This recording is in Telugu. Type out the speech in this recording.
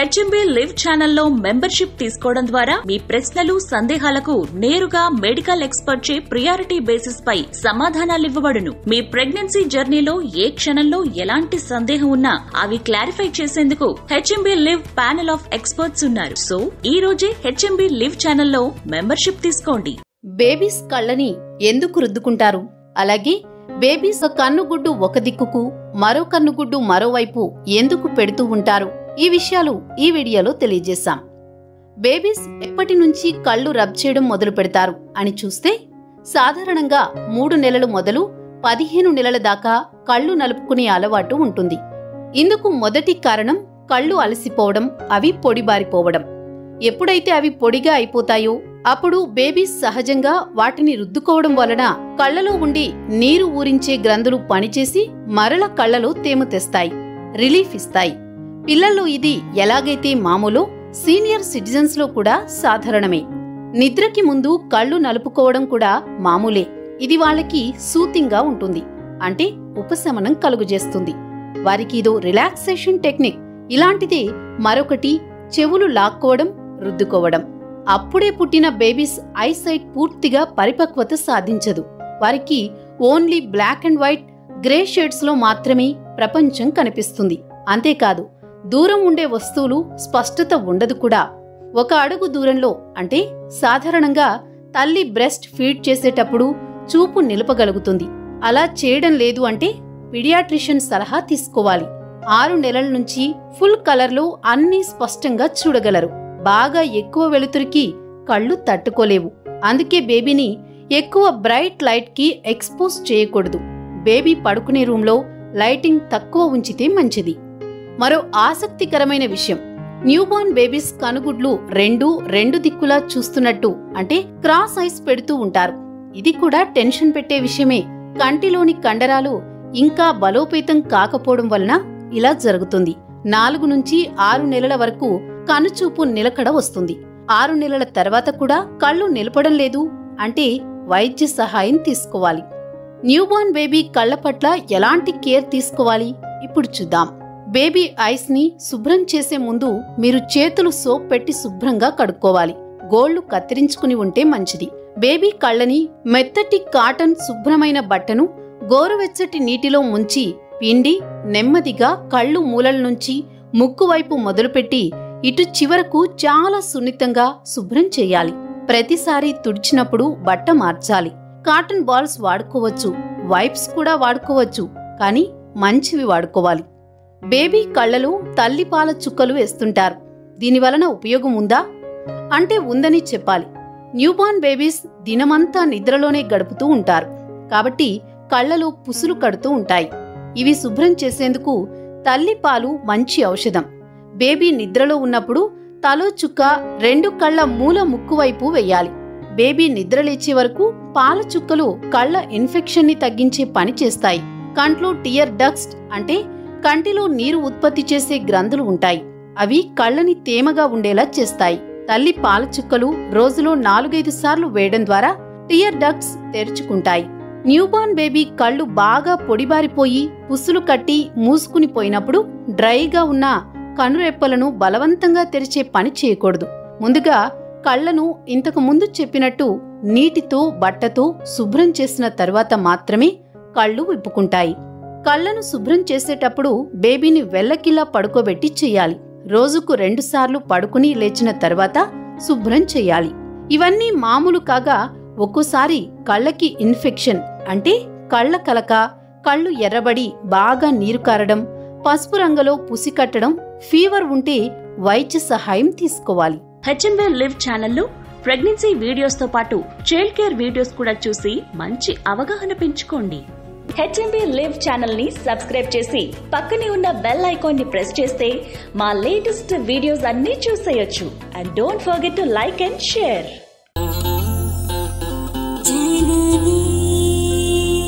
హెచ్ఎంబీ లివ్ ఛానల్లో మెంబర్షిప్ తీసుకోవడం ద్వారా మీ ప్రశ్నలు సందేహాలకు నేరుగా మెడికల్ ఎక్స్పర్ట్ చే ప్రియారిటీ బేసిస్ పై సమాధానాలివ్వబడును మీ ప్రెగ్నెన్సీ జర్నీలో ఏ క్షణంలో ఎలాంటి సందేహం ఉన్నా అవి క్లారిఫై చేసేందుకు HMB live panel of experts ఉన్నారు సో ఈ రోజే హెచ్ఎంబీ లివ్ ఛానల్లో మెంబర్షిప్ తీసుకోండి బేబీస్ కళ్ళని ఎందుకు రుద్దుకుంటారు అలాగే బేబీస్ కన్నుగుడ్డు ఒక దిక్కుకు మరో కన్నుగుడ్డు మరోవైపు ఎందుకు పెడుతూ ఉంటారు ఈ విషయాలు ఈ వీడియోలో తెలియజేశాం బేబీస్ ఎప్పటి నుంచి కళ్ళు రబ్ చేయడం మొదలు పెడతారు అని చూస్తే సాధారణంగా మూడు నెలలు మొదలు పదిహేను నెలల దాకా కళ్ళు నలుపుకునే అలవాటు ఉంటుంది ఇందుకు మొదటి కారణం కళ్ళు అలసిపోవడం అవి పొడిబారిపోవడం ఎప్పుడైతే అవి పొడిగా అయిపోతాయో అప్పుడు బేబీస్ సహజంగా వాటిని రుద్దుకోవడం వలన కళ్ళలో ఉండి నీరు ఊరించే గ్రంథులు పనిచేసి మరల కళ్ళలో తేమ తెస్తాయి రిలీఫ్ ఇస్తాయి పిల్లల్లో ఇది ఎలాగైతే మామూలో సీనియర్ సిటిజన్స్ లో కూడా సాధారణమే నిద్రకి ముందు కళ్ళు నలుపుకోవడం కూడా మామూలే ఇది వాళ్ళకి సూతింగా ఉంటుంది అంటే ఉపశమనం కలుగజేస్తుంది వారికి ఇదో రిలాక్సేషన్ టెక్నిక్ ఇలాంటిదే మరొకటి చెవులు లాక్కోవడం రుద్దుకోవడం అప్పుడే పుట్టిన బేబీస్ ఐసైట్ పూర్తిగా పరిపక్వత సాధించదు వారికి only black and white grey shades లో మాత్రమే ప్రపంచం కనిపిస్తుంది అంతేకాదు దూరం ఉండే వస్తువులు స్పష్టత ఉండదు కూడా ఒక అడుగు దూరంలో అంటే సాధారణంగా తల్లి బ్రెస్ట్ ఫీడ్ చేసేటప్పుడు చూపు నిలపగలుగుతుంది అలా చేయడం లేదు అంటే పిడియాట్రిషియన్ సలహా తీసుకోవాలి ఆరు నెలల నుంచి ఫుల్ కలర్లో అన్నీ స్పష్టంగా చూడగలరు బాగా ఎక్కువ వెలుతురికి కళ్ళు తట్టుకోలేవు అందుకే బేబీని ఎక్కువ బ్రైట్ లైట్ కి ఎక్స్పోజ్ చేయకూడదు బేబీ పడుకునే రూంలో లైటింగ్ తక్కువ ఉంచితే మంచిది మరో ఆసక్తికరమైన విషయం న్యూబార్న్ బేబీస్ కనుగుడ్లు రెండు రెండు దిక్కులా చూస్తున్నట్టు అంటే క్రాస్ ఐస్ పెడుతూ ఉంటారు ఇది కూడా టెన్షన్ పెట్టే విషయమే కంటిలోని కండరాలు ఇంకా బలోపేతం కాకపోవడం వలన ఇలా జరుగుతుంది నాలుగు నుంచి ఆరు నెలల వరకు కనుచూపు నిలకడ వస్తుంది ఆరు నెలల తర్వాత కూడా కళ్ళు నిలపడం లేదు అంటే వైద్య సహాయం తీసుకోవాలి న్యూబార్న్ బేబీ కళ్ళ పట్ల ఎలాంటి కేర్ తీసుకోవాలి ఇప్పుడు చూద్దాం బేబీ ఐస్ ని శుభ్రం చేసే ముందు మీరు చేతులు సోప్ పెట్టి శుభ్రంగా కడుక్కోవాలి గోళ్లు కత్తిరించుకుని ఉంటే మంచిది బేబీ కళ్ళని మెత్తటి కాటన్ శుభ్రమైన బట్టను గోరువెచ్చటి నీటిలో ముంచి పిండి నెమ్మదిగా కళ్ళు మూలల నుంచి ముక్కు వైపు మొదలుపెట్టి ఇటు చివరకు చాలా సున్నితంగా శుభ్రం చేయాలి ప్రతిసారి తుడిచినప్పుడు బట్ట మార్చాలి కాటన్ బాల్స్ వాడుకోవచ్చు వైప్స్ కూడా వాడుకోవచ్చు కానీ మంచివి వాడుకోవాలి బేబీ కళ్ళలో తల్లిపాల చుక్కలు వేస్తుంటారు దీనివలన ఉపయోగం ఉందా అంటే ఉందని చెప్పాలి న్యూబార్న్ బేబీస్ దినమంతా నిద్రలోనే గడుపుతూ ఉంటారు కాబట్టి కళ్ళలో పుసులు కడుతూ ఉంటాయి ఇవి శుభ్రం చేసేందుకు తల్లిపాలు మంచి ఔషధం బేబీ నిద్రలో ఉన్నప్పుడు తలో చుక్క రెండు కళ్ళ మూల ముక్కు వైపు వెయ్యాలి బేబీ నిద్రలేచే వరకు పాల చుక్కలు కళ్ళ ఇన్ఫెక్షన్ ని తగ్గించే పని చేస్తాయి కంట్లో టియర్ డక్స్ట్ అంటే కంటిలో నీరు ఉత్పత్తి చేసే గ్రంథులు ఉంటాయి అవి కళ్ళని తేమగా ఉండేలా చేస్తాయి తల్లి పాల చుక్కలు రోజులో నాలుగైదు సార్లు వేయడం ద్వారా టియర్ డక్ట్స్ తెరుచుకుంటాయి న్యూబార్న్ బేబీ కళ్ళు బాగా పొడిబారిపోయి పుసులు కట్టి మూసుకుని పోయినప్పుడు డ్రైగా ఉన్న కనురెప్పలను బలవంతంగా తెరిచే పని చేయకూడదు ముందుగా కళ్ళను ఇంతకు ముందు చెప్పినట్టు నీటితో బట్టతో శుభ్రం చేసిన తరువాత మాత్రమే కళ్ళు విప్పుకుంటాయి కళ్ళను శుభ్రం చేసేటప్పుడు బేబీని వెల్లకిలా పడుకోబెట్టి చెయ్యాలి రోజుకు రెండుసార్లు పడుకుని లేచిన తర్వాత శుభ్రం చెయ్యాలి ఇవన్నీ మామూలు కాగా ఒక్కోసారి కళ్ళకి ఇన్ఫెక్షన్ అంటే కళ్ళ కలక కళ్ళు ఎర్రబడి బాగా నీరు కారడం పసుపు రంగులో పుసి కట్టడం ఫీవర్ ఉంటే వైద్య సహాయం తీసుకోవాలి హెచ్ఎంబీ లివ్ ఛానల్లో ప్రెగ్నెన్సీ వీడియోస్ తో పాటు చైల్డ్ కేర్ వీడియోస్ కూడా చూసి మంచి అవగాహన పెంచుకోండి హెచ్ఎంబీ లివ్ ఛానల్ ని సబ్స్క్రైబ్ చేసి పక్కనే ఉన్న బెల్ ఐకాన్ ని ప్రెస్ చేస్తే మా లేటెస్ట్ వీడియోస్ అన్నీ చూసేయొచ్చు and don't forget to like and share Janani